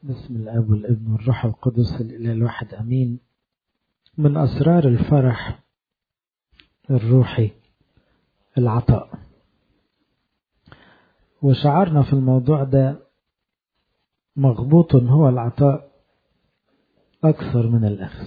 بسم الاب والابن والروح القدس الاله الواحد امين من اسرار الفرح الروحي العطاء وشعرنا في الموضوع ده مغبوط هو العطاء اكثر من الاخذ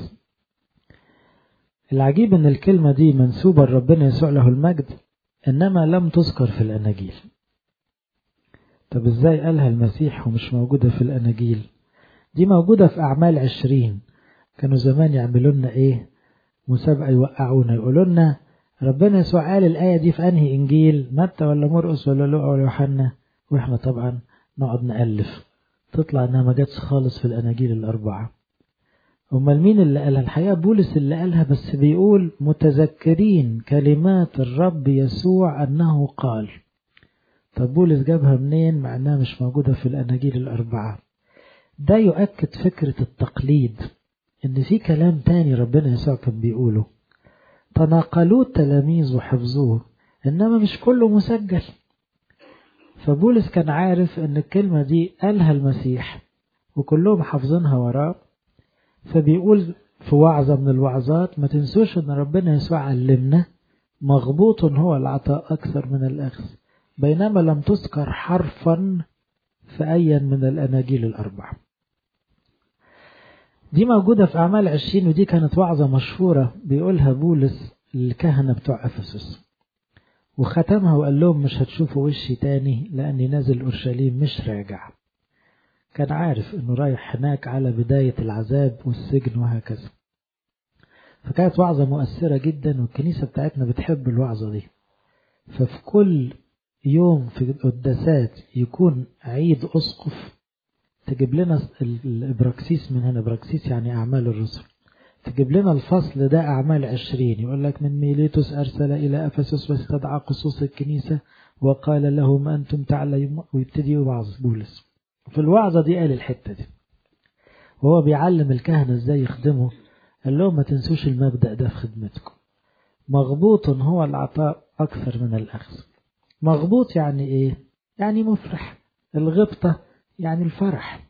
العجيب ان الكلمه دي منسوبه لربنا يسوع له المجد انما لم تذكر في الاناجيل طب ازاي قالها المسيح ومش موجودة في الأناجيل دي موجودة في أعمال عشرين كانوا زمان يعملوا لنا إيه مسابقة يوقعونا يقولوا لنا ربنا يسوع قال الآية دي في أنهي إنجيل متى ولا مرقس ولا لوقا ولا يوحنا وإحنا طبعا نقعد نألف تطلع إنها ما جاتش خالص في الأناجيل الأربعة أمال مين اللي قالها الحقيقة بولس اللي قالها بس بيقول متذكرين كلمات الرب يسوع أنه قال طب بولس جابها منين مع انها مش موجودة في الأناجيل الأربعة ده يؤكد فكرة التقليد إن في كلام تاني ربنا يسوع كان بيقوله تناقلوه التلاميذ وحفظوه إنما مش كله مسجل فبولس كان عارف إن الكلمة دي قالها المسيح وكلهم حافظينها وراه فبيقول في وعظة من الوعظات ما تنسوش إن ربنا يسوع علمنا مغبوط هو العطاء أكثر من الأخذ بينما لم تذكر حرفا في أي من الأناجيل الأربعة دي موجودة في أعمال عشرين ودي كانت وعظة مشهورة بيقولها بولس للكهنة بتوع أفسس وختمها وقال لهم مش هتشوفوا وشي تاني لأني نازل أورشليم مش راجع كان عارف أنه رايح هناك على بداية العذاب والسجن وهكذا فكانت وعظة مؤثرة جدا والكنيسة بتاعتنا بتحب الوعظة دي ففي كل يوم في القداسات يكون عيد أسقف تجيب لنا الإبراكسيس من هنا إبراكسيس يعني أعمال الرسل تجيب لنا الفصل ده أعمال عشرين يقول لك من ميليتوس أرسل إلى أفسس واستدعى قصوص الكنيسة وقال لهم أنتم تعلمون ويبتدي يوعظ بولس في الوعظة دي قال الحتة دي وهو بيعلم الكهنة ازاي يخدموا قال لهم ما تنسوش المبدأ ده في خدمتكم مغبوط هو العطاء أكثر من الأخذ مغبوط يعني ايه يعني مفرح الغبطة يعني الفرح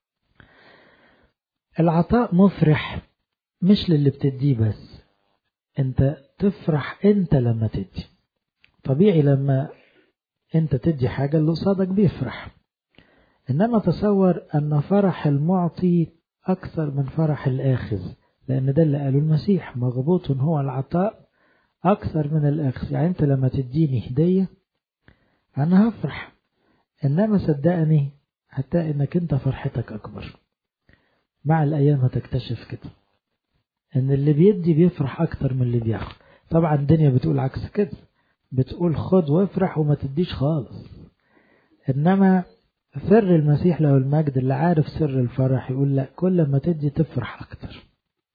العطاء مفرح مش للي بتديه بس انت تفرح انت لما تدي طبيعي لما انت تدي حاجة اللي قصادك بيفرح انما تصور ان فرح المعطي اكثر من فرح الاخذ لان ده اللي قاله المسيح مغبوط هو العطاء اكثر من الاخذ يعني انت لما تديني هديه أنا هفرح إنما صدقني هتلاقي إنك أنت فرحتك أكبر مع الأيام هتكتشف كده إن اللي بيدي بيفرح أكتر من اللي بياخد طبعا الدنيا بتقول عكس كده بتقول خد وافرح وما تديش خالص إنما سر المسيح له المجد اللي عارف سر الفرح يقول لا كل ما تدي تفرح أكتر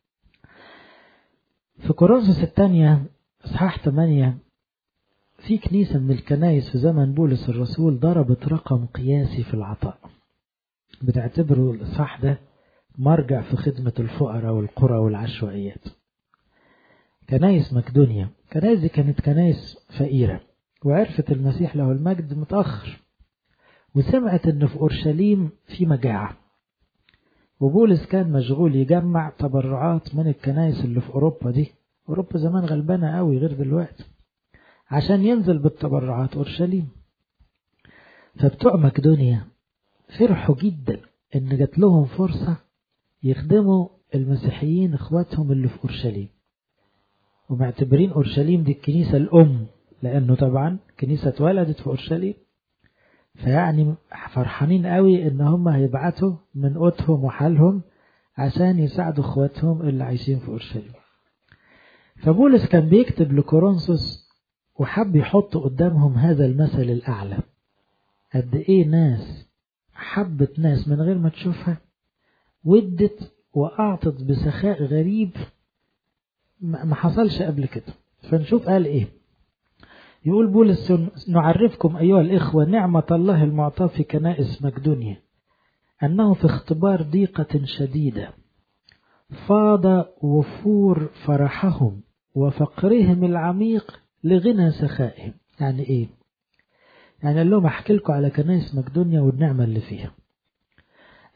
في كورنثوس الثانية إصحاح 8 في كنيسة من الكنايس في زمن بولس الرسول ضربت رقم قياسي في العطاء بتعتبره الإصحاح ده مرجع في خدمة الفقراء والقرى والعشوائيات كنايس مقدونيا كنايس دي كانت كنايس فقيرة وعرفت المسيح له المجد متأخر وسمعت ان في أورشليم في مجاعة وبولس كان مشغول يجمع تبرعات من الكنايس اللي في أوروبا دي أوروبا زمان غلبانة قوي غير دلوقتي عشان ينزل بالتبرعات أورشليم فبتوع مقدونيا فرحوا جدا إن جات لهم فرصة يخدموا المسيحيين إخواتهم اللي في أورشليم ومعتبرين أورشليم دي الكنيسة الأم لأنه طبعا كنيسة اتولدت في أورشليم فيعني فرحانين قوي إن هم هيبعتوا من قوتهم وحالهم عشان يساعدوا إخواتهم اللي عايشين في أورشليم فبولس كان بيكتب لكورنثوس وحب يحط قدامهم هذا المثل الأعلى قد إيه ناس حبت ناس من غير ما تشوفها ودت وأعطت بسخاء غريب ما حصلش قبل كده فنشوف قال إيه يقول بولس نعرفكم أيها الإخوة نعمة الله المعطاة في كنائس مقدونيا أنه في اختبار ضيقة شديدة فاض وفور فرحهم وفقرهم العميق لغنى سخائهم يعني ايه يعني قال لهم احكي لكم على كنائس مقدونيا والنعمة اللي فيها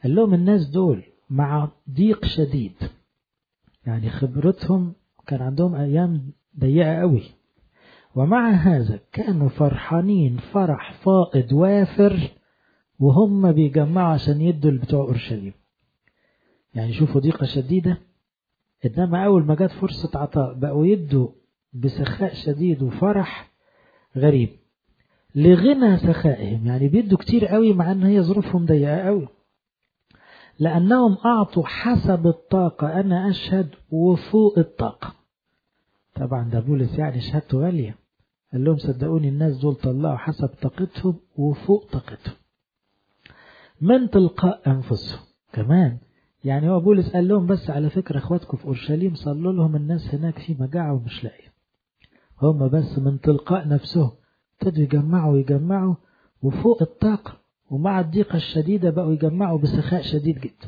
قال لهم الناس دول مع ضيق شديد يعني خبرتهم كان عندهم أيام ضيقة قوي ومع هذا كانوا فرحانين فرح فائض وافر وهم بيجمعوا عشان يدوا بتوع أورشليم يعني شوفوا ضيقة شديدة إنما أول ما جت فرصة عطاء بقوا يدوا بسخاء شديد وفرح غريب لغنى سخائهم يعني بيدوا كتير قوي مع ان هي ظروفهم ضيقه قوي لانهم اعطوا حسب الطاقه انا اشهد وفوق الطاقه طبعا ده بولس يعني شهادته غاليه قال لهم صدقوني الناس دول طلعوا حسب طاقتهم وفوق طاقتهم من تلقاء انفسهم كمان يعني هو بولس قال لهم بس على فكره اخواتكم في اورشليم صلوا لهم الناس هناك في مجاعه ومش لاقيه هم بس من تلقاء نفسهم ابتدوا يجمعوا يجمعوا وفوق الطاقة ومع الضيقة الشديدة بقوا يجمعوا بسخاء شديد جدا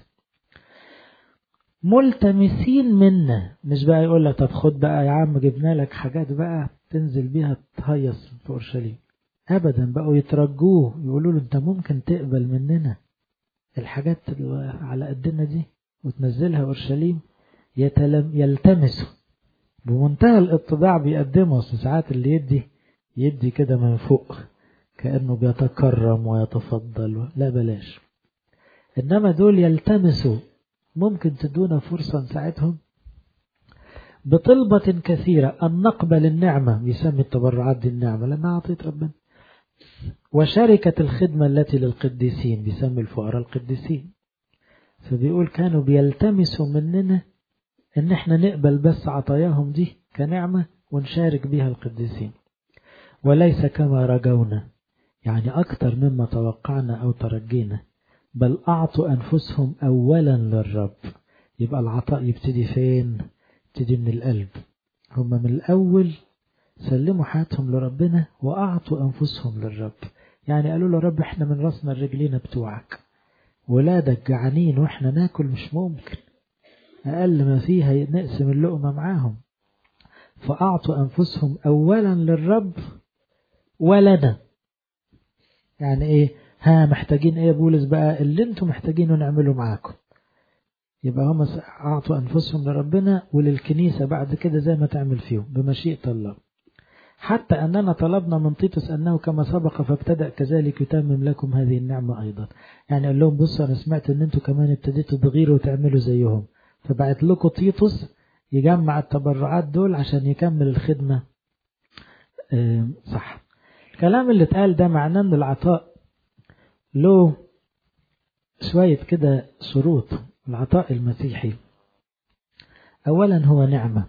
ملتمسين منا مش بقى يقول لك طب خد بقى يا عم جبنا لك حاجات بقى تنزل بيها تهيص في اورشليم ابدا بقوا يترجوه يقولوا له انت ممكن تقبل مننا الحاجات على قدنا دي وتنزلها اورشليم يلتمسوا بمنتهى الاتضاع بيقدموا ساعات اللي يدي يدي كده من فوق كأنه بيتكرم ويتفضل لا بلاش إنما دول يلتمسوا ممكن تدونا فرصة نساعدهم بطلبة كثيرة أن نقبل النعمة يسمي التبرعات دي النعمة لأنها أعطيت ربنا وشركة الخدمة التي للقديسين بيسمي الفقراء القديسين فبيقول كانوا بيلتمسوا مننا ان احنا نقبل بس عطاياهم دي كنعمة ونشارك بها القديسين وليس كما رجونا يعني أكثر مما توقعنا أو ترجينا بل أعطوا أنفسهم أولا للرب يبقى العطاء يبتدي فين يبتدي من القلب هم من الأول سلموا حياتهم لربنا وأعطوا أنفسهم للرب يعني قالوا له رب احنا من راسنا الرجلين بتوعك ولادك جعانين واحنا ناكل مش ممكن أقل ما فيها نقسم اللقمة معاهم فأعطوا أنفسهم أولا للرب ولنا يعني إيه ها محتاجين إيه يا بولس بقى اللي انتم محتاجينه نعمله معاكم يبقى هم أعطوا أنفسهم لربنا وللكنيسة بعد كده زي ما تعمل فيهم بمشيئة الله حتى أننا طلبنا من تيتوس أنه كما سبق فابتدأ كذلك يتمم لكم هذه النعمة أيضا يعني قال لهم بصوا أنا سمعت أن أنتم كمان ابتديتوا تغيروا وتعملوا زيهم فبعت لكم تيتوس يجمع التبرعات دول عشان يكمل الخدمة صح الكلام اللي اتقال ده معناه ان العطاء له شوية كده شروط العطاء المسيحي اولا هو نعمة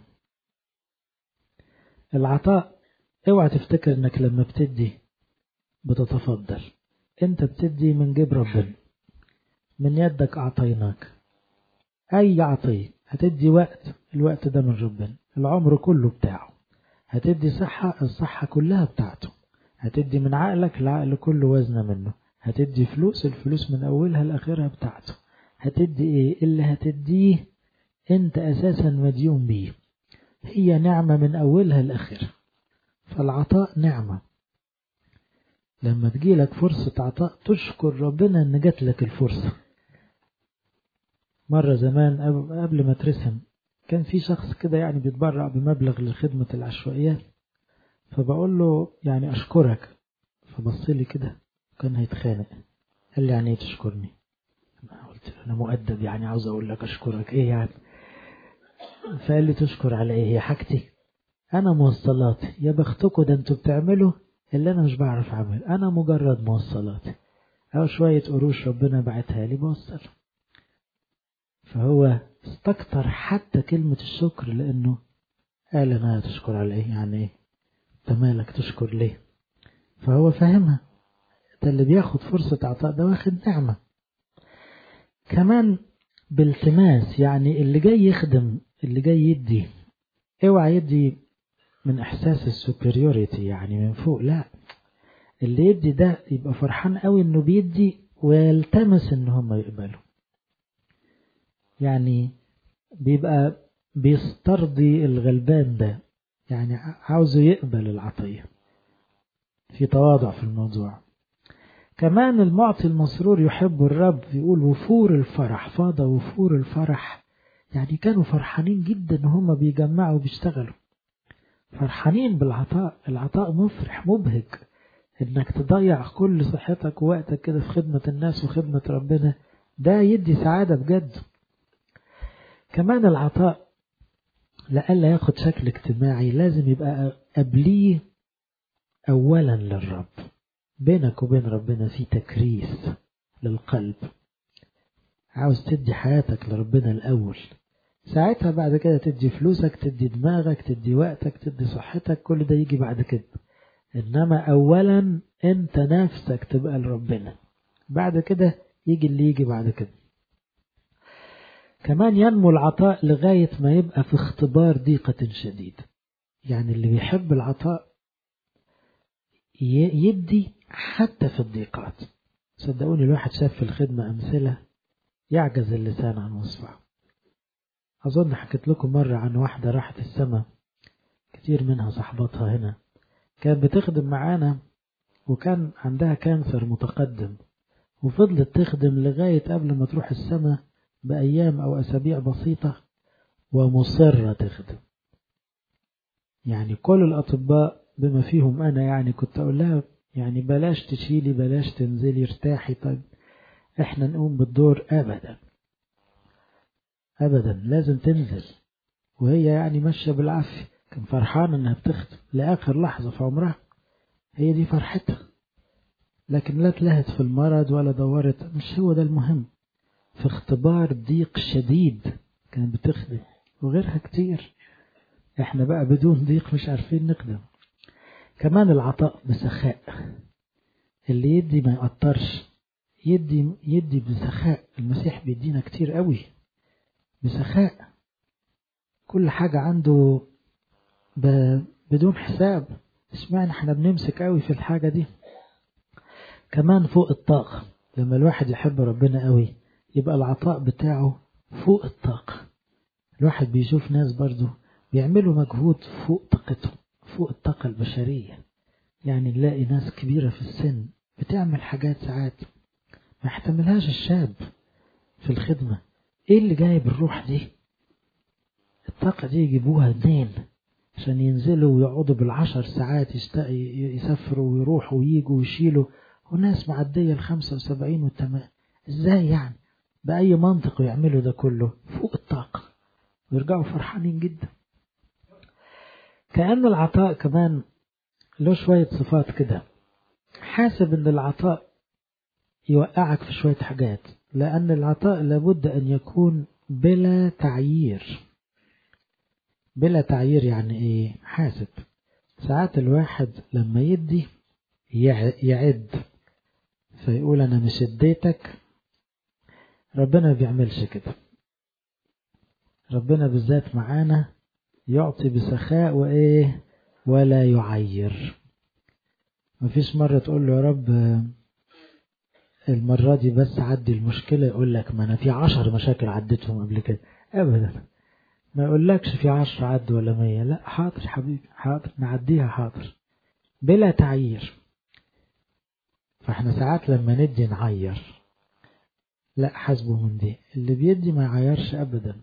العطاء اوعى تفتكر انك لما بتدي بتتفضل انت بتدي من جيب ربنا من يدك اعطيناك اي عطية هتدي وقت الوقت ده من ربنا العمر كله بتاعه هتدي صحة الصحة كلها بتاعته هتدي من عقلك العقل كله وزنه منه هتدي فلوس الفلوس من أولها لآخرها بتاعته هتدي إيه اللي هتديه أنت أساسا مديون بيه هي نعمة من أولها لآخرها فالعطاء نعمة لما تجيلك فرصة عطاء تشكر ربنا إن جات لك الفرصة مرة زمان قبل ما ترسم كان في شخص كده يعني بيتبرع بمبلغ لخدمة العشوائيات فبقول له يعني أشكرك فبص لي كده كان هيتخانق قال لي يعني ايه تشكرني أنا قلت له أنا مؤدب يعني عاوز أقول لك أشكرك إيه يعني فقال لي تشكر على إيه هي حاجتي أنا موصلاتي يا بختكم ده أنتوا بتعملوا اللي أنا مش بعرف أعمل أنا مجرد موصلاتي أو شوية قروش ربنا بعتها لي بوصل فهو استكتر حتى كلمة الشكر لأنه قال أنا تشكر على إيه يعني إيه أنت مالك تشكر ليه فهو فاهمها ده اللي بياخد فرصة عطاء ده واخد نعمة كمان بالتماس يعني اللي جاي يخدم اللي جاي يدي اوعى يدي من احساس السوبريوريتي يعني من فوق لا اللي يدي ده يبقى فرحان قوي انه بيدي ويلتمس ان هم يقبلوا يعني بيبقى بيسترضي الغلبان ده يعني عاوزه يقبل العطية في تواضع في الموضوع كمان المعطي المسرور يحب الرب يقول وفور الفرح فاض وفور الفرح يعني كانوا فرحانين جدا ان هم بيجمعوا وبيشتغلوا فرحانين بالعطاء العطاء مفرح مبهج انك تضيع كل صحتك ووقتك كده في خدمة الناس وخدمة ربنا ده يدي سعادة بجد كمان العطاء لألا ياخد شكل اجتماعي لازم يبقى قبليه أولا للرب بينك وبين ربنا في تكريس للقلب عاوز تدي حياتك لربنا الأول ساعتها بعد كده تدي فلوسك تدي دماغك تدي وقتك تدي صحتك كل ده يجي بعد كده إنما أولا أنت نفسك تبقى لربنا بعد كده يجي اللي يجي بعد كده كمان ينمو العطاء لغاية ما يبقى في اختبار ضيقة شديد يعني اللي بيحب العطاء يدي حتى في الضيقات صدقوني الواحد شاف في الخدمة أمثلة يعجز اللسان عن وصفها أظن حكيت لكم مرة عن واحدة راحت السماء كتير منها صحباتها هنا كانت بتخدم معانا وكان عندها كانسر متقدم وفضلت تخدم لغاية قبل ما تروح السماء بأيام أو أسابيع بسيطة ومصرة تخدم يعني كل الأطباء بما فيهم أنا يعني كنت أقول لها يعني بلاش تشيلي بلاش تنزلي ارتاحي طيب احنا نقوم بالدور أبدا أبدا لازم تنزل وهي يعني ماشية بالعافية كان فرحان انها بتخدم لآخر لحظة في عمرها هي دي فرحتها لكن لا تلهت في المرض ولا دورت مش هو ده المهم في اختبار ضيق شديد كانت بتخدم وغيرها كتير احنا بقى بدون ضيق مش عارفين نخدم كمان العطاء بسخاء اللي يدي ما يقطرش يدي يدي بسخاء المسيح بيدينا كتير قوي بسخاء كل حاجة عنده بدون حساب اشمعنى احنا بنمسك قوي في الحاجة دي كمان فوق الطاقة لما الواحد يحب ربنا قوي يبقى العطاء بتاعه فوق الطاقة الواحد بيشوف ناس برضو بيعملوا مجهود فوق طاقته فوق الطاقة البشرية يعني نلاقي ناس كبيرة في السن بتعمل حاجات ساعات ما يحتملهاش الشاب في الخدمة ايه اللي جايب الروح دي الطاقة دي يجيبوها منين عشان ينزلوا ويقعدوا بالعشر ساعات يسافروا ويروحوا ويجوا ويشيلوا وناس معدية الخمسة وسبعين والتمام ازاي يعني بأي منطق يعملوا ده كله فوق الطاقة ويرجعوا فرحانين جدا كأن العطاء كمان له شوية صفات كده حاسب ان العطاء يوقعك في شوية حاجات لأن العطاء لابد أن يكون بلا تعيير بلا تعيير يعني ايه حاسب ساعات الواحد لما يدي يعد فيقول انا مش اديتك ربنا ما بيعملش كده ربنا بالذات معانا يعطي بسخاء وايه ولا يعير مفيش مرة تقول له يا رب المرة دي بس عدي المشكلة يقول لك ما انا في عشر مشاكل عديتهم قبل كده ابدا ما يقولكش في عشر عد ولا مية لا حاضر حبيبي حاضر نعديها حاضر بلا تعيير فاحنا ساعات لما ندي نعير لا حسبه من دي اللي بيدي ما يعيرش ابدا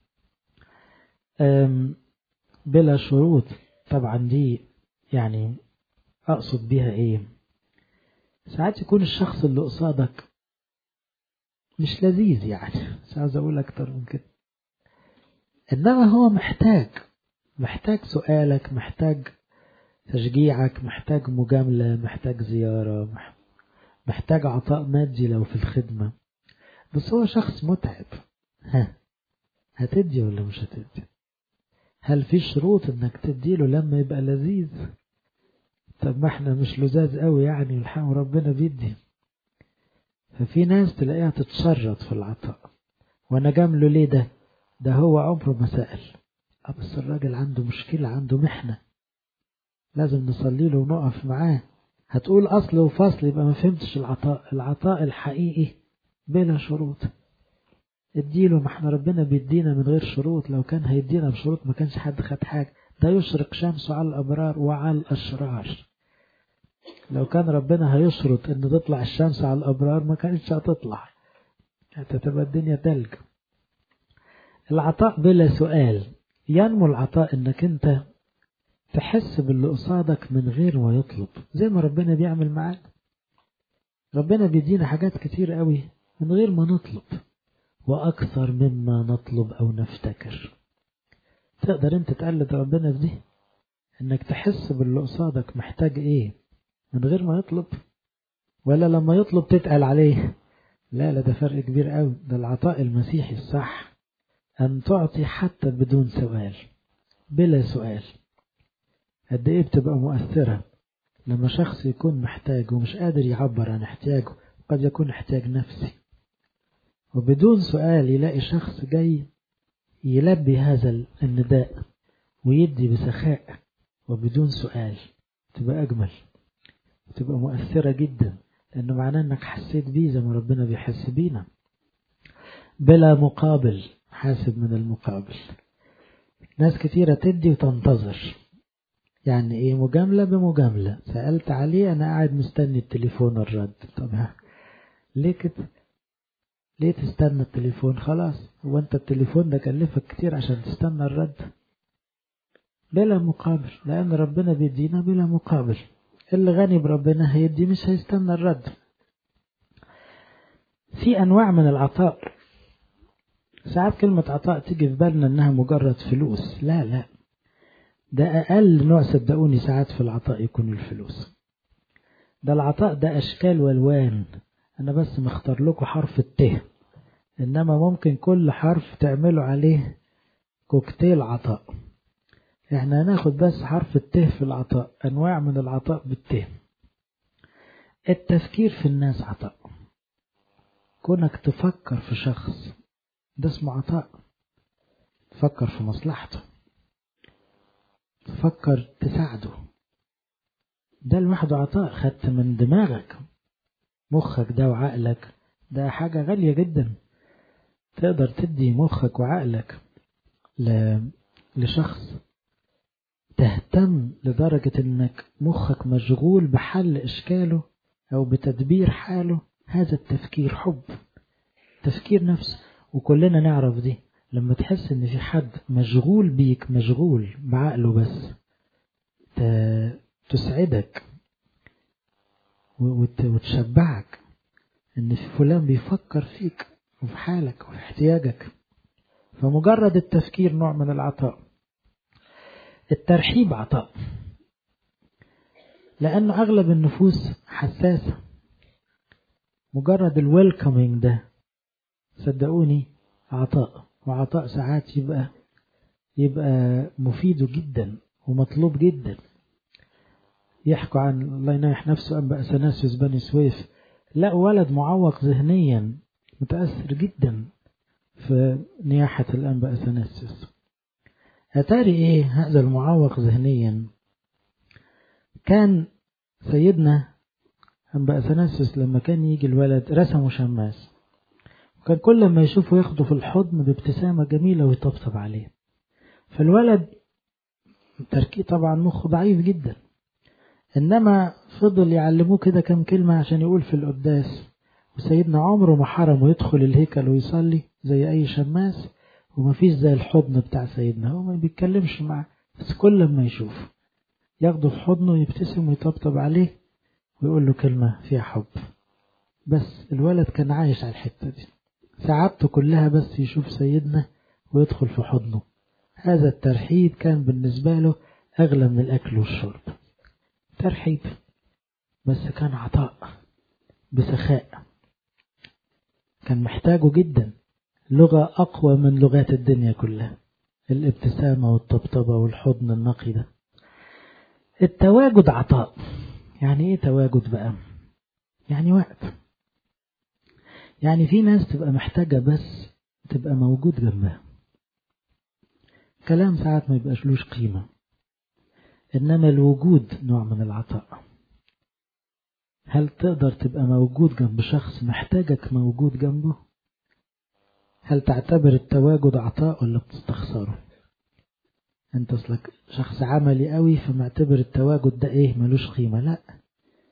بلا شروط طبعا دي يعني اقصد بيها ايه ساعات يكون الشخص اللي قصادك مش لذيذ يعني مش عاوز اقول اكتر من كده انما هو محتاج محتاج سؤالك محتاج تشجيعك محتاج مجاملة محتاج زيارة محتاج عطاء مادي لو في الخدمة بس هو شخص متعب ها هتدي ولا مش هتدي هل في شروط انك تديله لما يبقى لذيذ طب ما احنا مش لذاذ قوي يعني والحق ربنا بيدي ففي ناس تلاقيها تتشرط في العطاء وانا جامله ليه ده ده هو عمره ما سأل بس الراجل عنده مشكلة عنده محنة لازم نصلي له ونقف معاه هتقول أصل وفصل يبقى ما فهمتش العطاء العطاء الحقيقي بلا شروط اديله ما احنا ربنا بيدينا من غير شروط لو كان هيدينا بشروط ما كانش حد خد حاجة ده يشرق شمسه على الأبرار وعلى الأشرار لو كان ربنا هيشرط ان تطلع الشمس على الابرار ما كانتش هتطلع هتبقى الدنيا تلج العطاء بلا سؤال ينمو العطاء انك انت تحس باللي قصادك من غير ما يطلب زي ما ربنا بيعمل معانا ربنا بيدينا حاجات كتير قوي من غير ما نطلب واكثر مما نطلب او نفتكر تقدر انت تقلد ربنا في دي انك تحس باللي قصادك محتاج ايه من غير ما يطلب ولا لما يطلب تتقل عليه لا لا ده فرق كبير قوي ده العطاء المسيحي الصح ان تعطي حتى بدون سؤال بلا سؤال قد ايه بتبقى مؤثرة لما شخص يكون محتاج ومش قادر يعبر عن احتياجه قد يكون احتياج نفسي وبدون سؤال يلاقي شخص جاي يلبي هذا النداء ويدي بسخاء وبدون سؤال تبقى أجمل تبقى مؤثرة جدا لأنه معناه أنك حسيت بيه زي ما ربنا بيحس بينا بلا مقابل حاسب من المقابل ناس كتيرة تدي وتنتظر يعني ايه مجاملة بمجاملة سألت عليه أنا قاعد مستني التليفون الرد طب ها ليه كده ليه تستنى التليفون خلاص هو انت التليفون ده كلفك كتير عشان تستنى الرد بلا مقابل لأن ربنا بيدينا بلا مقابل اللي غني بربنا هيدي مش هيستنى الرد في أنواع من العطاء ساعات كلمة عطاء تيجي في بالنا إنها مجرد فلوس لا لا ده أقل نوع صدقوني ساعات في العطاء يكون الفلوس ده العطاء ده أشكال والوان أنا بس مختار لكم حرف الت إنما ممكن كل حرف تعملوا عليه كوكتيل عطاء احنا هناخد بس حرف الت في العطاء أنواع من العطاء بالت التفكير في الناس عطاء كونك تفكر في شخص ده اسمه عطاء تفكر في مصلحته تفكر تساعده ده لوحده عطاء خدت من دماغك مخك ده وعقلك ده حاجة غالية جدا تقدر تدي مخك وعقلك ل... لشخص تهتم لدرجة انك مخك مشغول بحل اشكاله او بتدبير حاله هذا التفكير حب تفكير نفسه وكلنا نعرف دي لما تحس ان في حد مشغول بيك مشغول بعقله بس تسعدك وتشبعك ان في فلان بيفكر فيك وفي حالك وفي احتياجك فمجرد التفكير نوع من العطاء الترحيب عطاء لأن أغلب النفوس حساسة مجرد الويلكمينج ده صدقوني عطاء وعطاء ساعات يبقى يبقى مفيد جدا ومطلوب جدا يحكوا عن الله ينايح نفسه أنبا أثناسيوس بني سويف لا ولد معوق ذهنيا متأثر جدا في نياحة الأنبا أثناسيوس أتاري إيه هذا المعوق ذهنيا كان سيدنا أنبا أثناسيوس لما كان يجي الولد رسمه شماس وكان كل ما يشوفه ياخده في الحضن بابتسامة جميلة ويطبطب عليه فالولد تركيه طبعا مخه ضعيف جدا إنما فضل يعلموه كده كم كلمة عشان يقول في القداس وسيدنا عمره ما حرمه يدخل الهيكل ويصلي زي أي شماس وما فيش زي الحضن بتاع سيدنا هو ما بيتكلمش معاه بس كل ما يشوف ياخده في حضنه ويبتسم ويطبطب عليه ويقول له كلمة فيها حب بس الولد كان عايش على الحتة دي سعادته كلها بس يشوف سيدنا ويدخل في حضنه هذا الترحيب كان بالنسبة له أغلى من الأكل والشرب ترحيب بس كان عطاء بسخاء كان محتاجه جدا لغة أقوى من لغات الدنيا كلها الابتسامة والطبطبة والحضن النقي ده التواجد عطاء يعني ايه تواجد بقى يعني وقت يعني في ناس تبقى محتاجة بس تبقى موجود جنبها كلام ساعات ما يبقاش لوش قيمة إنما الوجود نوع من العطاء هل تقدر تبقى موجود جنب شخص محتاجك موجود جنبه هل تعتبر التواجد عطاء ولا بتستخسره انت اصلك شخص عملي قوي فمعتبر التواجد ده ايه ملوش قيمة لا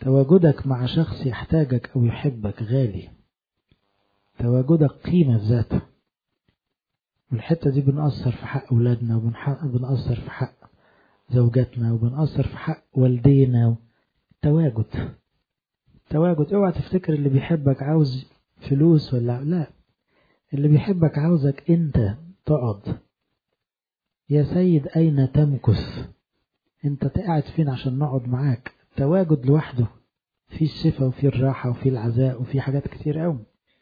تواجدك مع شخص يحتاجك أو يحبك غالي تواجدك قيمة في ذاته والحتة دي بنأثر في حق أولادنا وبنأثر في حق زوجاتنا وبنأثر في حق والدينا تواجد تواجد اوعى تفتكر اللي بيحبك عاوز فلوس ولا لا اللي بيحبك عاوزك انت تقعد يا سيد اين تمكث انت قاعد فين عشان نقعد معاك تواجد لوحده في الشفاء وفي الراحة وفي العزاء وفي حاجات كتير قوي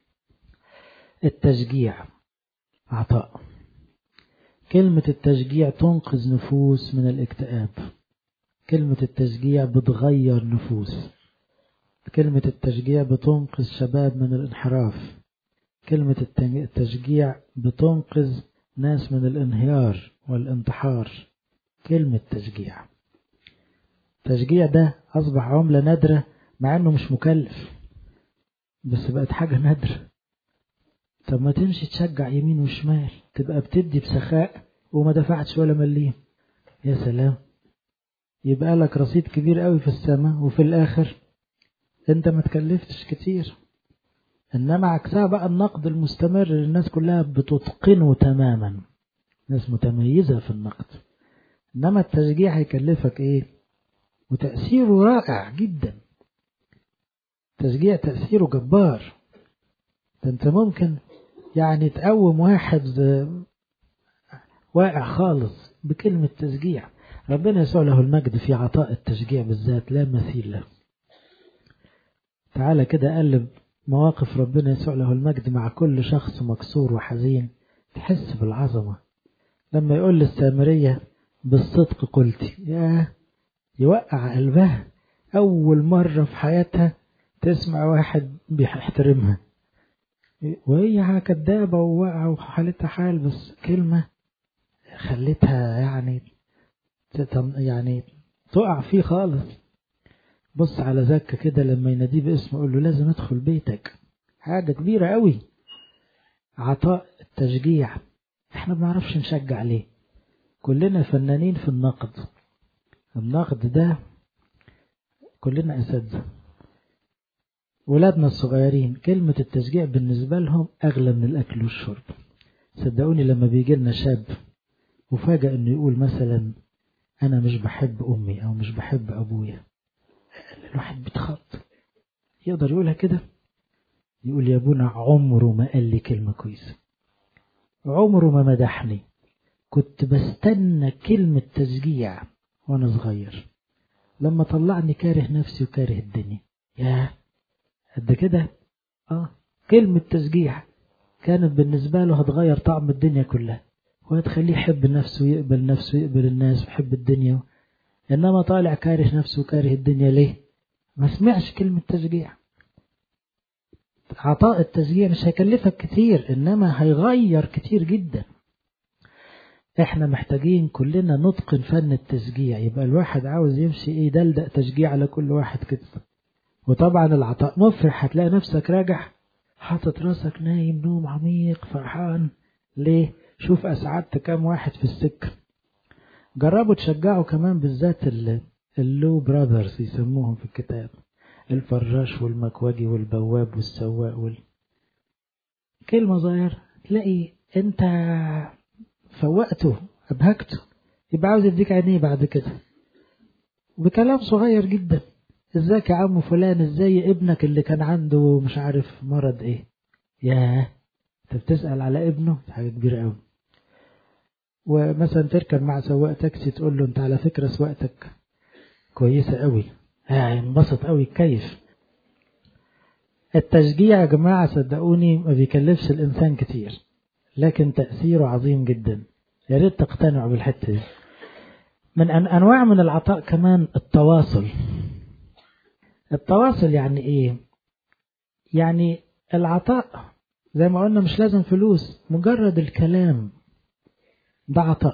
التشجيع عطاء كلمة التشجيع تنقذ نفوس من الاكتئاب كلمة التشجيع بتغير نفوس كلمة التشجيع بتنقذ شباب من الانحراف كلمة التشجيع بتنقذ ناس من الانهيار والانتحار كلمة تشجيع التشجيع ده أصبح عملة نادرة مع أنه مش مكلف بس بقت حاجة نادرة طب ما تمشي تشجع يمين وشمال تبقى بتدي بسخاء وما دفعتش ولا مليم يا سلام يبقى لك رصيد كبير قوي في السماء وفي الآخر انت ما تكلفتش كتير انما عكسها بقى النقد المستمر اللي الناس كلها بتتقنه تماما ناس متميزة في النقد انما التشجيع هيكلفك ايه وتأثيره رائع جدا تشجيع تأثيره جبار ده انت ممكن يعني تقوم واحد واقع خالص بكلمة تشجيع ربنا يسوع له المجد في عطاء التشجيع بالذات لا مثيل له تعالى كده قلب مواقف ربنا يسوع له المجد مع كل شخص مكسور وحزين تحس بالعظمة لما يقول للسامرية بالصدق قلتي يا يوقع قلبها أول مرة في حياتها تسمع واحد بيحترمها وهي كدابة وواقعة وحالتها حال بس كلمة خلتها يعني يعني تقع فيه خالص بص على زكا كده لما يناديه باسمه يقول له لازم ادخل بيتك حاجة كبيرة قوي عطاء التشجيع احنا ما بنعرفش نشجع ليه كلنا فنانين في النقد النقد ده كلنا اساتذه ولادنا الصغيرين كلمة التشجيع بالنسبة لهم أغلى من الأكل والشرب صدقوني لما بيجي لنا شاب وفاجأ إنه يقول مثلا أنا مش بحب أمي أو مش بحب أبويا الواحد بيتخض يقدر يقولها كده يقول يا ابونا عمره ما قال لي كلمة كويسة عمره ما مدحني كنت بستنى كلمة تشجيع وأنا صغير لما طلعني كاره نفسي وكاره الدنيا ياه قد كده اه كلمة تشجيع كانت بالنسبة له هتغير طعم الدنيا كلها وهتخليه يحب نفسه ويقبل نفسه ويقبل الناس ويحب الدنيا إنما طالع كاره نفسه وكاره الدنيا ليه ما سمعش كلمة تشجيع عطاء التشجيع مش هيكلفك كتير إنما هيغير كتير جدا احنا محتاجين كلنا نتقن فن التشجيع يبقى الواحد عاوز يمشي ايه دلدق تشجيع على كل واحد كده وطبعا العطاء مفرح هتلاقي نفسك راجع حاطط راسك نايم نوم عميق فرحان ليه شوف اسعدت كام واحد في السكة جربوا تشجعوا كمان بالذات اللو براذرز يسموهم في الكتاب الفراش والمكواجي والبواب والسواق وال... كلمة صغيرة تلاقي انت فوقته ابهجته يبقى عاوز يديك عينيه بعد كده بكلام صغير جدا ازيك يا عم فلان ازاي ابنك اللي كان عنده مش عارف مرض ايه ياه انت بتسأل على ابنه حاجة كبيرة قوي ومثلا تركب مع سواق تاكسي تقول له انت على فكرة سواقتك كويسة قوي هينبسط قوي كيف التشجيع يا جماعة صدقوني ما بيكلفش الإنسان كتير لكن تأثيره عظيم جدا يا ريت تقتنعوا بالحتة دي من أن أنواع من العطاء كمان التواصل التواصل يعني إيه يعني العطاء زي ما قلنا مش لازم فلوس مجرد الكلام ده عطاء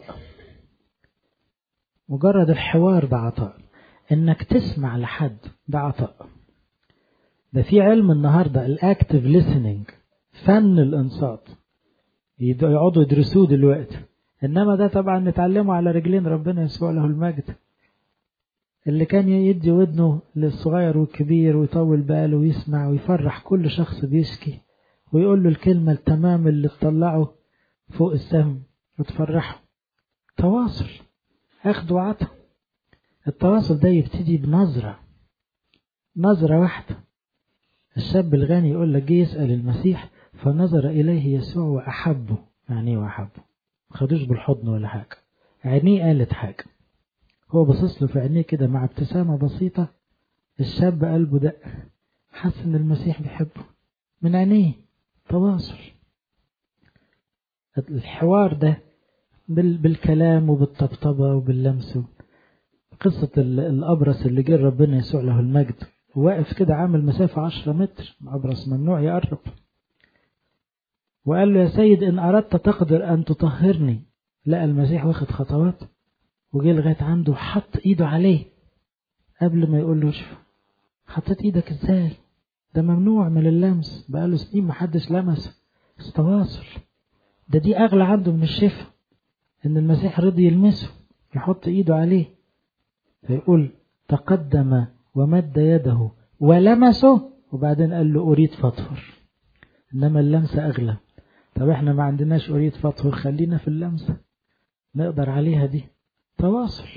مجرد الحوار ده عطاء انك تسمع لحد ده عطاء ده في علم النهارده الاكتف listening فن الانصات يقعدوا يدرسوه دلوقتي انما ده طبعا نتعلمه على رجلين ربنا يسوع له المجد اللي كان يدي ودنه للصغير والكبير ويطول باله ويسمع ويفرح كل شخص بيشكي ويقول له الكلمة التمام اللي تطلعه فوق السم وتفرحه تواصل أخد وعطا التواصل ده يبتدي بنظرة نظرة واحدة الشاب الغني يقول لك جه يسأل المسيح فنظر إليه يسوع وأحبه يعني ايه وأحبه خدوش بالحضن ولا حاجة عينيه قالت حاجة هو باصص له في عينيه كده مع ابتسامة بسيطة الشاب قلبه دق حس إن المسيح بيحبه من عينيه تواصل الحوار ده بالكلام وبالطبطبة وباللمس قصة الأبرص اللي جه ربنا يسوع له المجد واقف كده عامل مسافة عشرة متر أبرص ممنوع يقرب وقال له يا سيد إن أردت تقدر أن تطهرني لقى المسيح واخد خطوات وجه لغاية عنده وحط إيده عليه قبل ما يقول له اشفى حطيت إيدك إزاي ده ممنوع من اللمس بقاله سنين محدش لمسه بس تواصل ده دي أغلى عنده من الشفا إن المسيح رضي يلمسه يحط إيده عليه فيقول تقدم ومد يده ولمسه وبعدين قال له أريد فطهر إنما اللمسة أغلى طب إحنا ما عندناش أريد فطهر خلينا في اللمسة نقدر عليها دي تواصل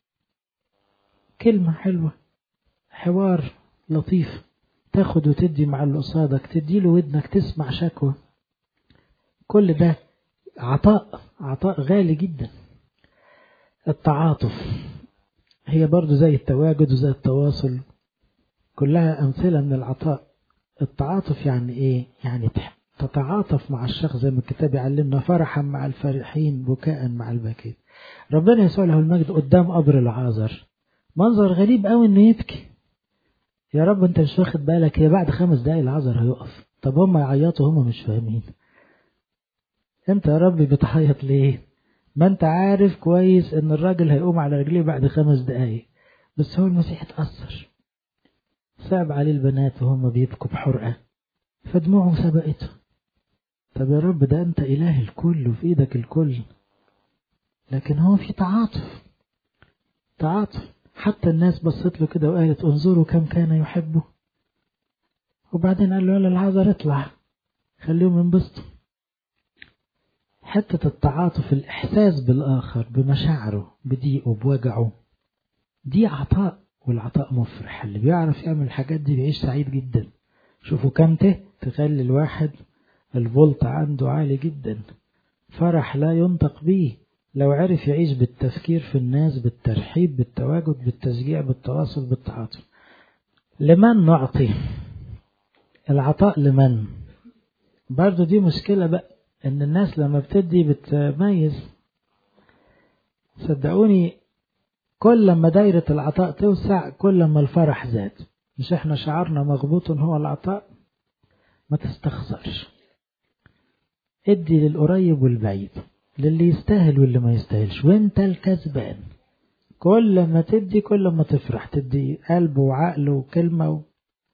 كلمة حلوة حوار لطيف تاخد وتدي مع اللي قصادك تديله ودنك تسمع شكوى كل ده عطاء عطاء غالي جدا التعاطف هي برضو زي التواجد وزي التواصل كلها أمثلة من العطاء التعاطف يعني إيه؟ يعني تتعاطف مع الشخص زي ما الكتاب يعلمنا فرحا مع الفرحين بكاء مع الباكين ربنا يسوع له المجد قدام قبر العازر منظر غريب قوي انه يبكي يا رب انت مش واخد بالك هي بعد خمس دقايق العذر هيقف طب هم يعيطوا هم مش فاهمين انت يا رب بتعيط ليه ما انت عارف كويس ان الراجل هيقوم على رجليه بعد خمس دقايق بس هو المسيح اتأثر صعب عليه البنات وهم بيبكوا بحرقة فدموعهم سبقته طب يا رب ده انت اله الكل وفي ايدك الكل لكن هو في تعاطف تعاطف حتى الناس بصت له كده وقالت انظروا كم كان يحبه وبعدين قال له يلا العذر اطلع خليهم ينبسطوا حتة التعاطف الإحساس بالآخر بمشاعره بضيقه بوجعه دي عطاء والعطاء مفرح اللي بيعرف يعمل الحاجات دي بيعيش سعيد جدا شوفوا كم ته تخلي الواحد الفولت عنده عالي جدا فرح لا ينطق به لو عرف يعيش بالتفكير في الناس بالترحيب بالتواجد بالتشجيع بالتواصل بالتعاطف لمن نعطي العطاء لمن برضو دي مشكلة بقى ان الناس لما بتدي بتميز صدقوني كل لما دايرة العطاء توسع كل لما الفرح زاد مش احنا شعارنا مغبوط هو العطاء ما تستخسرش ادي للقريب والبعيد للي يستاهل واللي ما يستاهلش وانت الكسبان كل ما تدي كل ما تفرح تدي قلب وعقل وكلمة و...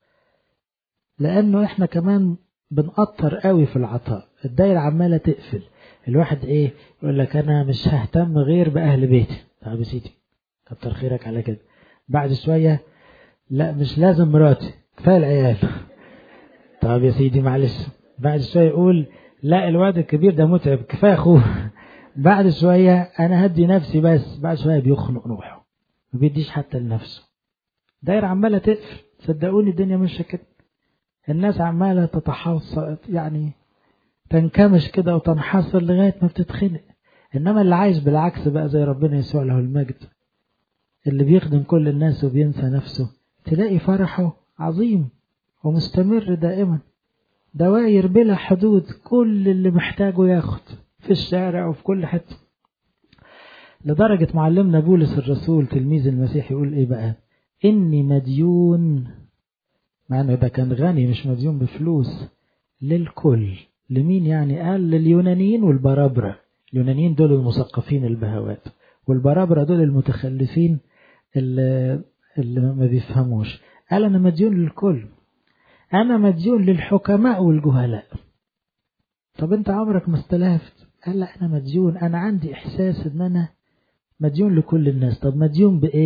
لانه احنا كمان بنقطر قوي في العطاء الدايرة عمالة تقفل الواحد ايه يقول لك انا مش ههتم غير باهل بيتي طب يا سيدي كتر خيرك على كده بعد شوية لا مش لازم مراتي كفاية العيال طب يا سيدي معلش بعد شوية يقول لا الواد الكبير ده متعب كفاية اخوه بعد شوية انا هدي نفسي بس بعد شوية بيخنق روحه ما بيديش حتى لنفسه دايرة عمالة تقفل صدقوني الدنيا مش كده الناس عمالة تتحوص يعني تنكمش كده وتنحصر لغاية ما بتتخنق إنما اللي عايش بالعكس بقى زي ربنا يسوع له المجد اللي بيخدم كل الناس وبينسى نفسه تلاقي فرحه عظيم ومستمر دائما دواير بلا حدود كل اللي محتاجه ياخد في الشارع وفي كل حتة لدرجة معلمنا بولس الرسول تلميذ المسيح يقول ايه بقى اني مديون مع انه ده كان غني مش مديون بفلوس للكل لمين يعني قال لليونانيين والبرابرة اليونانيين دول المثقفين البهوات والبرابرة دول المتخلفين اللي, اللي ما بيفهموش قال أنا مديون للكل أنا مديون للحكماء والجهلاء طب أنت عمرك ما استلهفت قال لا أنا مديون أنا عندي إحساس إن أنا مديون لكل الناس طب مديون بإيه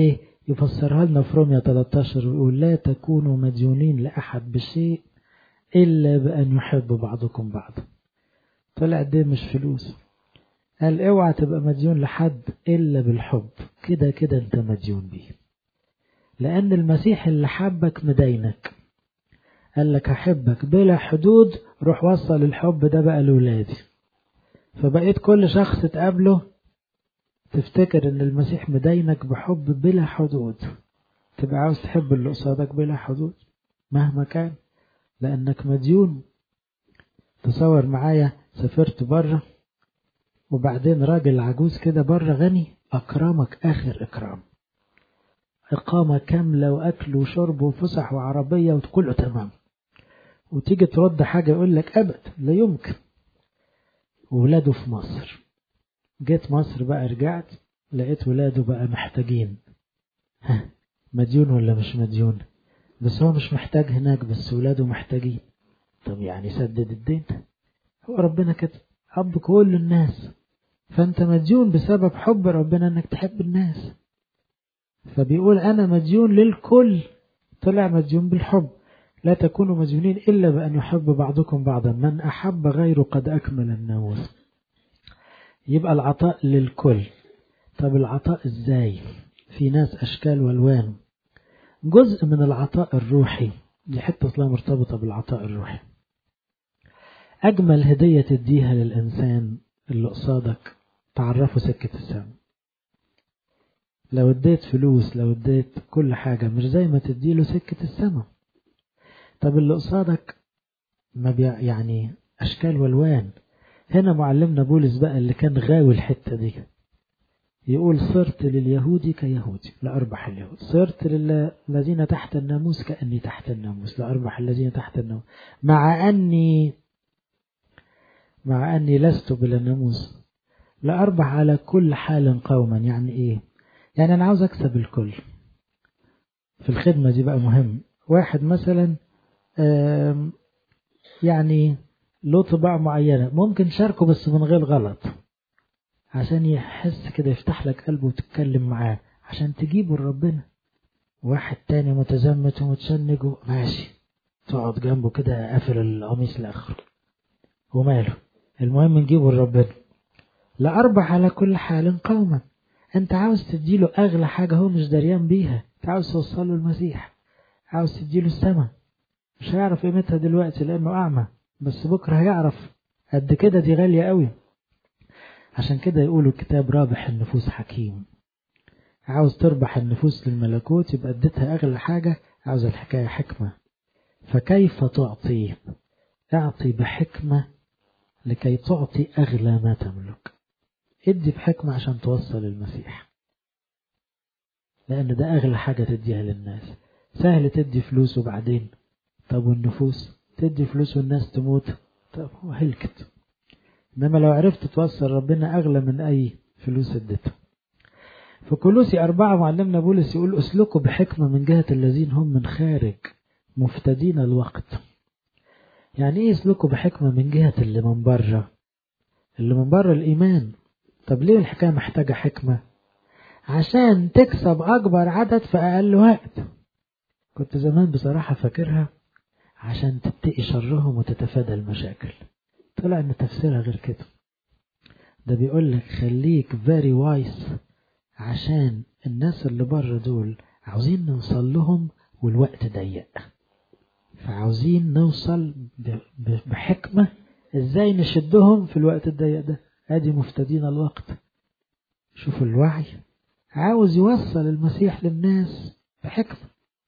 يفسرها لنا في رومية 13 ويقول لا تكونوا مديونين لأحد بشيء إلا بأن يحب بعضكم بعضا طلع دي مش فلوس قال اوعى تبقى مديون لحد إلا بالحب كده كده انت مديون بيه لأن المسيح اللي حبك مدينك قال لك هحبك بلا حدود روح وصل الحب ده بقى لولادي فبقيت كل شخص تقابله تفتكر ان المسيح مدينك بحب بلا حدود تبقى عاوز تحب اللي قصادك بلا حدود مهما كان لانك مديون تصور معايا سافرت بره وبعدين راجل عجوز كده بره غني اكرمك اخر اكرام اقامة كاملة واكل وشرب وفسح وعربية وكله تمام وتيجي ترد حاجة يقول لك ابد لا يمكن وولاده في مصر جيت مصر بقى رجعت لقيت ولاده بقى محتاجين ها مديون ولا مش مديون بس هو مش محتاج هناك بس ولاده محتاجين طب يعني سدد الدين هو ربنا كده حب كل الناس فانت مديون بسبب حب ربنا انك تحب الناس فبيقول انا مديون للكل طلع مديون بالحب لا تكونوا مديونين الا بان يحب بعضكم بعضا من احب غيره قد اكمل الناموس يبقى العطاء للكل طب العطاء ازاي في ناس اشكال والوان جزء من العطاء الروحي دي حته اصلا مرتبطه بالعطاء الروحي اجمل هديه تديها للانسان اللي قصادك تعرفه سكه السماء لو اديت فلوس لو اديت كل حاجه مش زي ما تديله سكه السماء طب اللي قصادك ما بي يعني اشكال والوان هنا معلمنا بولس بقى اللي كان غاوي الحتة دي يقول صرت لليهودي كيهودي لأربح اليهود صرت للذين تحت الناموس كأني تحت الناموس لأربح الذين تحت الناموس مع أني مع أني لست بلا ناموس لأربح على كل حال قوما يعني إيه يعني أنا عاوز أكسب الكل في الخدمة دي بقى مهم واحد مثلا يعني له طباع معينة ممكن تشاركه بس من غير غلط عشان يحس كده يفتح لك قلبه وتتكلم معاه عشان تجيبه لربنا واحد تاني متزمت ومتشنج ماشي تقعد جنبه كده قافل القميص لآخره وماله المهم نجيبه لربنا لا أربح على كل حال قوما أنت عاوز تديله أغلى حاجة هو مش دريان بيها أنت عاوز توصله المسيح عاوز تديله السماء مش هيعرف قيمتها دلوقتي لأنه أعمى بس بكرة هيعرف قد كده دي غالية قوي عشان كده يقولوا الكتاب رابح النفوس حكيم عاوز تربح النفوس للملكوت يبقى اديتها أغلى حاجة عاوز الحكاية حكمة فكيف تعطي اعطي بحكمة لكي تعطي أغلى ما تملك ادي بحكمة عشان توصل المسيح لأن ده أغلى حاجة تديها للناس سهل تدي فلوس وبعدين طب والنفوس تدي فلوس والناس تموت طب هو هلكت إنما لو عرفت توصل ربنا أغلى من أي فلوس اديتها في كولوسي أربعة معلمنا بولس يقول أسلكوا بحكمة من جهة الذين هم من خارج مفتدين الوقت يعني إيه يسلكوا بحكمة من جهة اللي من بره اللي من بره الإيمان طب ليه الحكاية محتاجة حكمة عشان تكسب أكبر عدد في أقل وقت كنت زمان بصراحة فاكرها عشان تتقي شرهم وتتفادى المشاكل طلع ان تفسيرها غير كده ده بيقول لك خليك very wise عشان الناس اللي بره دول عاوزين نوصل لهم والوقت ضيق فعاوزين نوصل بحكمة ازاي نشدهم في الوقت الضيق ده ادي مفتدين الوقت شوفوا الوعي عاوز يوصل المسيح للناس بحكمة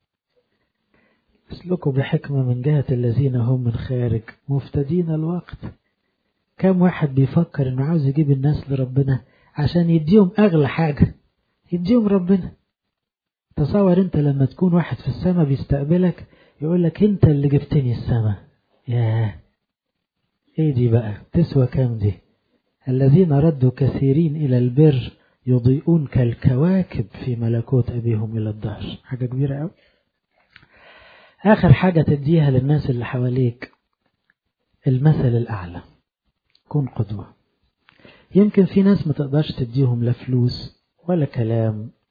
اسلكوا بحكمة من جهة الذين هم من خارج مفتدين الوقت كم واحد بيفكر انه عاوز يجيب الناس لربنا عشان يديهم اغلى حاجة يديهم ربنا تصور انت لما تكون واحد في السماء بيستقبلك يقول لك انت اللي جبتني السماء ياه ايه دي بقى تسوى كام دي الذين ردوا كثيرين الى البر يضيئون كالكواكب في ملكوت ابيهم الى الدهر حاجة كبيرة قوي آخر حاجة تديها للناس اللي حواليك المثل الأعلى كن قدوة يمكن في ناس ما تقدرش تديهم لا فلوس ولا كلام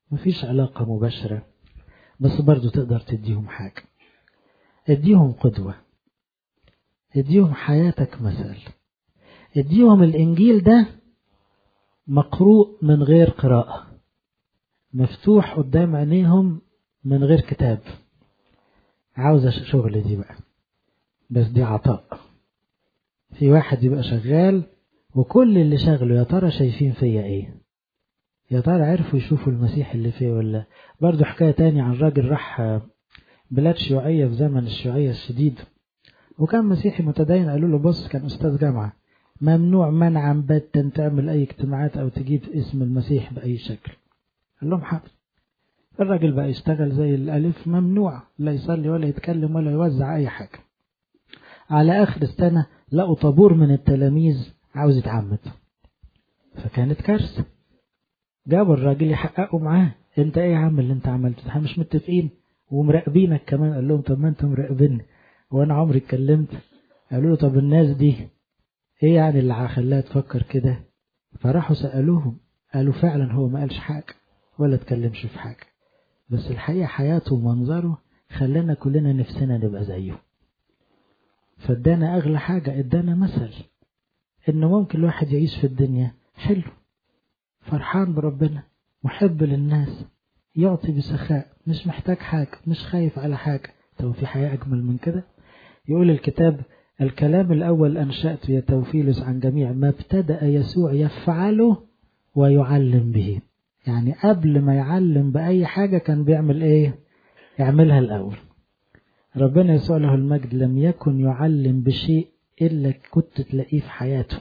مفيش علاقة مباشرة بس برضو تقدر تديهم حاجة اديهم قدوة اديهم حياتك مثل اديهم الانجيل ده مقروء من غير قراءة مفتوح قدام عينيهم من غير كتاب عاوزة شغل دي بقى بس دي عطاء في واحد يبقى شغال وكل اللي شغله يا ترى شايفين فيا ايه يا ترى عرفوا يشوفوا المسيح اللي فيه ولا برضو حكاية تاني عن راجل راح بلاد شيوعية في زمن الشيوعية الشديد وكان مسيحي متدين قالوا له بص كان أستاذ جامعة ممنوع منعا باتا تعمل أي اجتماعات أو تجيب اسم المسيح بأي شكل قال لهم حاضر الراجل بقى يشتغل زي الألف ممنوع لا يصلي ولا يتكلم ولا يوزع أي حاجة على آخر السنة لقوا طابور من التلاميذ عاوز يتعمد فكانت كارثة جابوا الراجل يحققوا معاه انت ايه يا عم اللي انت عملته احنا مش متفقين ومراقبينك كمان قال لهم طب ما انتم مراقبيني وانا عمري اتكلمت قالوا له طب الناس دي ايه يعني اللي خلاها تفكر كده فراحوا سألوهم قالوا فعلا هو ما قالش حاجة ولا اتكلمش في حاجة بس الحقيقة حياته ومنظره خلانا كلنا نفسنا نبقى زيه فادانا اغلى حاجة ادانا مثل ان ممكن الواحد يعيش في الدنيا حلو فرحان بربنا محب للناس يعطي بسخاء مش محتاج حاجة مش خايف على حاجة طب في حياة أجمل من كده يقول الكتاب الكلام الأول أنشأت يا توفيلس عن جميع ما ابتدأ يسوع يفعله ويعلم به يعني قبل ما يعلم بأي حاجة كان بيعمل إيه يعملها الأول ربنا يسوع له المجد لم يكن يعلم بشيء إلا كنت تلاقيه في حياته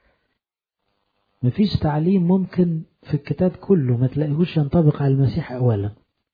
مفيش تعليم ممكن في الكتاب كله ما تلاقيهوش ينطبق على المسيح أولا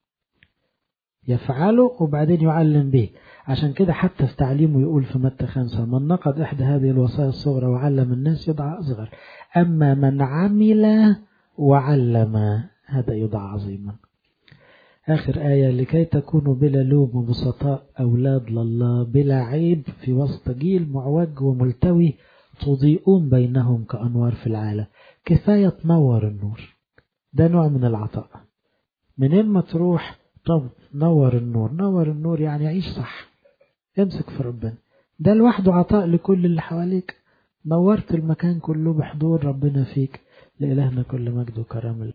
يفعله وبعدين يعلم به عشان كده حتى في تعليمه يقول في متى خمسة من نقض إحدى هذه الوصايا الصغرى وعلم الناس يدعى أصغر أما من عمل وعلم هذا يدعى عظيما آخر آية لكي تكونوا بلا لوم وبسطاء أولاد لله بلا عيب في وسط جيل معوج وملتوي تضيئون بينهم كأنوار في العالم كفاية تنور النور ده نوع من العطاء من إما تروح طب نور النور نور النور يعني عيش صح امسك في ربنا ده لوحده عطاء لكل اللي حواليك نورت المكان كله بحضور ربنا فيك لإلهنا كل مجد وكرم